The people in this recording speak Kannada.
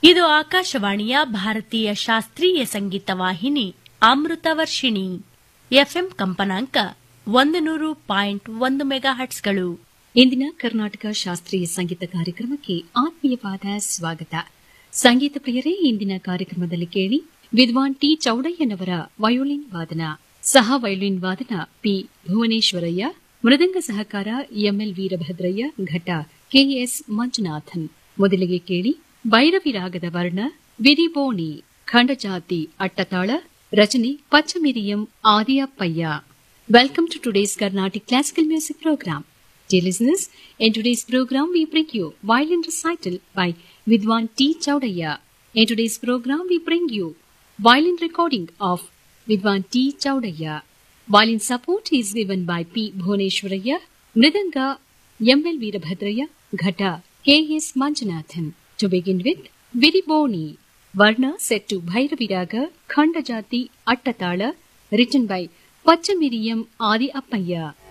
ಇದು ಆಕಾಶವಾಣಿಯ ಭಾರತೀಯ ಶಾಸ್ತ್ರೀಯ ಸಂಗೀತ ವಾಹಿನಿ ಅಮೃತ ವರ್ಷಿಣಿ ಎಫ್ಎಂ ಕಂಪನಾಂಕ ಒಂದು ನೂರು ಪಾಯಿಂಟ್ ಒಂದು ಮೆಗಾ ಹಟ್ಸ್ಗಳು ಇಂದಿನ ಕರ್ನಾಟಕ ಶಾಸ್ತ್ರೀಯ ಸಂಗೀತ ಕಾರ್ಯಕ್ರಮಕ್ಕೆ ಆತ್ಮೀಯವಾದ ಸ್ವಾಗತ ಸಂಗೀತ ಪ್ರಿಯರೇ ಇಂದಿನ ಕಾರ್ಯಕ್ರಮದಲ್ಲಿ ಕೇಳಿ ವಿದ್ವಾನ್ ಟಿ ಚೌಡಯ್ಯನವರ ವಯೋಲಿನ್ ವಾದನ ಸಹ ವಯೋಲಿನ್ ವಾದನ ಪಿ ಭುವನೇಶ್ವರಯ್ಯ ಮೃದಂಗ ಸಹಕಾರ ಎಂಎಲ್ ವೀರಭದ್ರಯ್ಯ ಘಟ ಕೆಎಸ್ ಮಂಜುನಾಥನ್ ಮೊದಲಿಗೆ ಕೇಳಿ ಭೈರವಿ ರಾಗದ ವರ್ಣ ವಿರಿಬೋಣಿ ಖಂಡಜಾತಿ ಅಟ್ಟತಾಳ ರಚನೆ ಪಚ್ಚಮಿರಿಯಂ ಆದಿಯಪ್ಪಯ್ಯ Welcome to today's Carnatic Classical Music Program. Dear listeners, in today's program we bring you violin recital by Vidwan T. Chaudaya. In today's program we bring you violin recording of Vidwan T. Chaudaya. Violin support is given by P. Bhuneshwaraya, Mridanga, M.L. Veerabhadraya, Ghata, K.S. Manjunathan. To begin with, Viriboni, Varna set to Bhairaviraga, Khandajati, Attatala, written by Pachamiriam Adi Appaya.